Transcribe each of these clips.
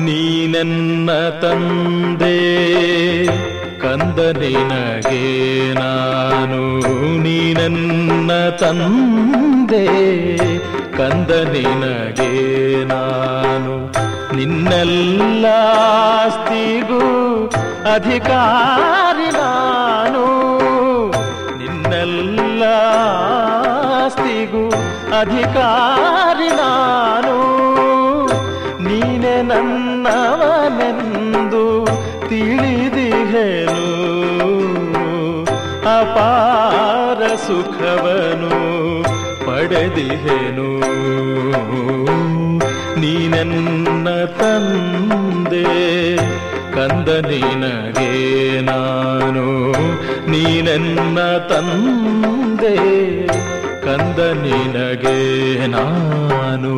ನೀನೆನ್ನ ತಂದೆ ಕಂದ ನಿನಗೆ ನಾನು ನೀನೆನ್ನ ತಂದೆ ಕಂದ ನಿನಗೆ ನಾನು ನಿನ್ನೆಲ್ಲ ಆಸ್ತಿಗೂ ಅಧಿಕಾರಿ ನಾನು ನಿನ್ನೆಲ್ಲ ಆಸ್ತಿಗೂ ಅಧಿಕಾರಿ ನಾನು ನೀನೆ ನನ್ನವನೆಂದು ತಿಳಿದಿಹೆನು ಅಪಾರ ಸುಖವನು ಪಡೆದಿಹೆನು ನೀನೆನ್ನ ತಂದೆ ಕಂದ ನಿನಗೆ ನಾನು ನೀನೆನ್ನ ತಂದೆ ಕಂದ ನಿನಗೆ ನಾನು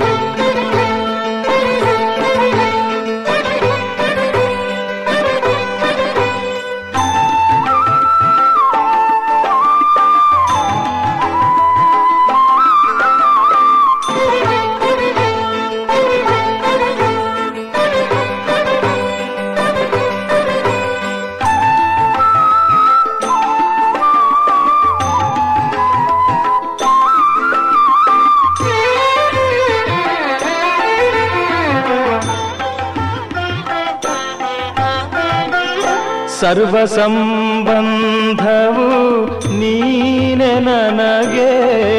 ಸರ್ವ ಸಂಬಂಧವು ನೀನೆ ನನಗೆ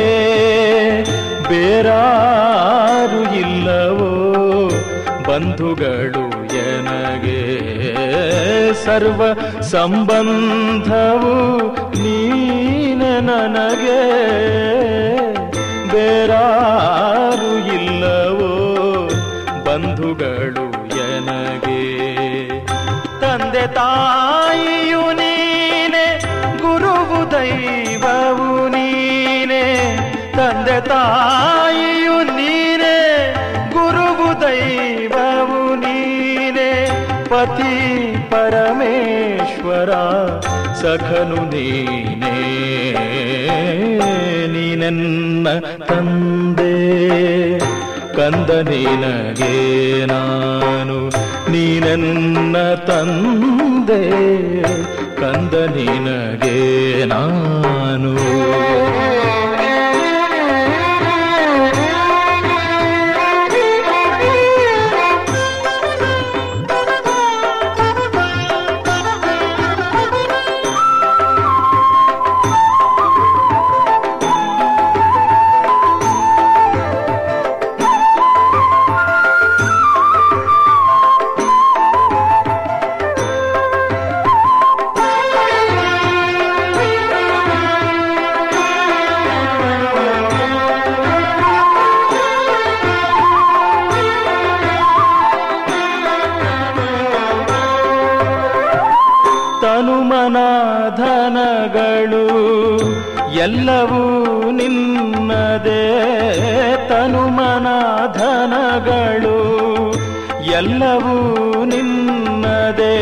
ಬೇರಾರು ಇಲ್ಲವೋ ಬಂಧುಗಳು ಎನಗೆ ಸರ್ವ ಸಂಬಂಧವು ನೀನೆ ನನಗೆ ಬೇರಾರು ಇಲ್ಲವೋ ಬಂಧುಗಳು ಎನಗೆ ತಂದೆ ತಾಯಿಯು ನೀನೆ ಗುರುವು ದೈವವು ನೀನೆ ತಂದೆ ತಾಯಿಯು ನೀನೆ ಗುರುವು ದೈವವು ನೀನೆ ಪತಿ ಪರಮೇಶ್ವರ ಸಖನು ನೀನೇ ನೀನೆನ್ನ ತಂದೆ ಕಂದ ನಿನಗೆ ನಾನು ನೀನೆನ್ನ ತಂದೆ ಕಂದ ನಿನಗೆ ನಾನು ತನುಮನಾಧನಗಳು ಎಲ್ಲವೂ ನಿನ್ನದೇ ತನುಮನಾಧನಗಳು ಎಲ್ಲವೂ ನಿನ್ನದೇ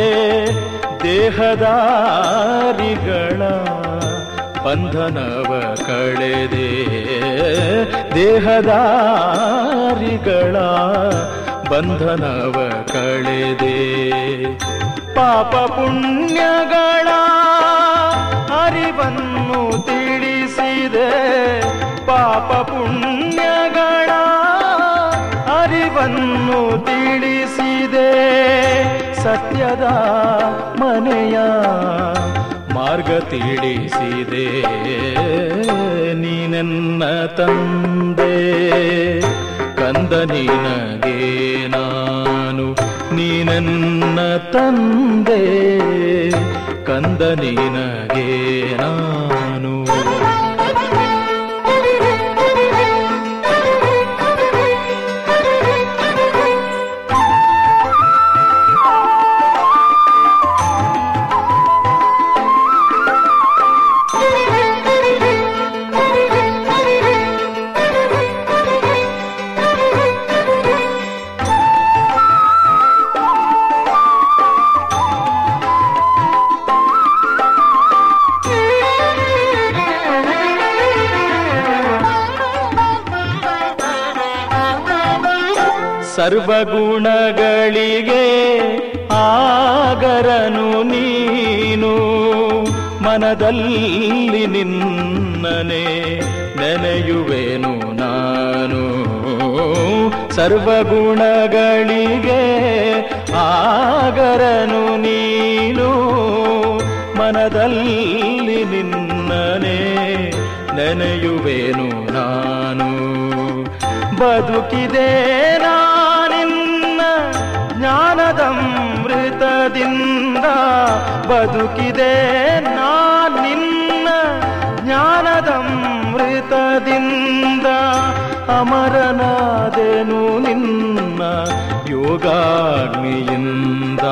ದೇಹದಾರಿಗಳ ಬಂಧನವ ಕಳೆದೆ ದೇಹದಾರಿಗಳ ಬಂಧನವ ಕಳೆದೆ ಪಾಪ ಪುಣ್ಯಗಳ ಅರಿವನ್ನು ತಿಳಿಸಿದೆ ಪಾಪ ಪುಣ್ಯಗಳ ಅರಿವನ್ನು ತಿಳಿಸಿದೆ ಸತ್ಯದ ಮನೆಯ ಮಾರ್ಗ ತಿಳಿಸಿದೆ ನೀನೆನ್ನ ತಂದೆ ಕಂದ ನಿನಗೆ ನಾನು ನೀನೆನ್ನ ತಂದೆ ಕಂದ ನಿನಗೆ ನಾನು ಸರ್ವಗುಣಗಳಿಗೆ ಆಗರನು ನೀನು ಮನದಲ್ಲಿ ನಿನ್ನನೆ ನೆನೆಯುವೆನು ನಾನು ಸರ್ವಗುಣಗಳಿಗೆ ಆಗರನು ನೀನು ಮನದಲ್ಲಿ ನಿನ್ನನೆ ನೆನೆಯುವೆನು ನಾನು ಬದುಕಿದೆ ನಾನಿನ್ನ ಜ್ಞಾನದಮೃತದಿಂದ ಬದುಕಿದೆ ನಾನಿನ್ನ ಜ್ಞಾನದಮೃತದಿಂದ ಅಮರನಾದೆನು ನಿನ್ನ ಯೋಗಾಗ್ನಿಯಿಂದ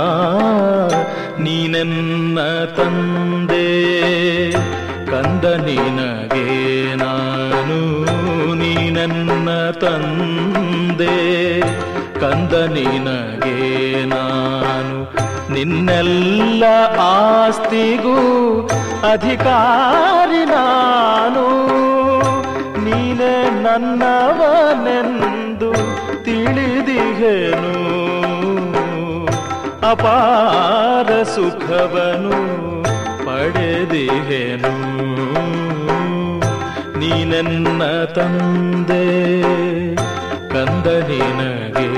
ನೀನೆನ್ನ ತಂದೆ ಕಂದ ನಿನಗೆ ನಾನು ನೀನೆನ್ನ ತಂದೆ ಕಂದ ನಿನಗೆ ನಾನು ನಿನ್ನೆಲ್ಲ ಆಸ್ತಿಗೂ ಅಧಿಕಾರಿ ನಾನು ನೀನೆ ನನ್ನವನೆಂದು ತಿಳಿದಿಹೆನು ಅಪಾರ ಸುಖವನು ಪಡೆದಿಹೆನು ನೀನೆನ್ನ ತಂದೆ ಕಂದ ನಿನಗೆ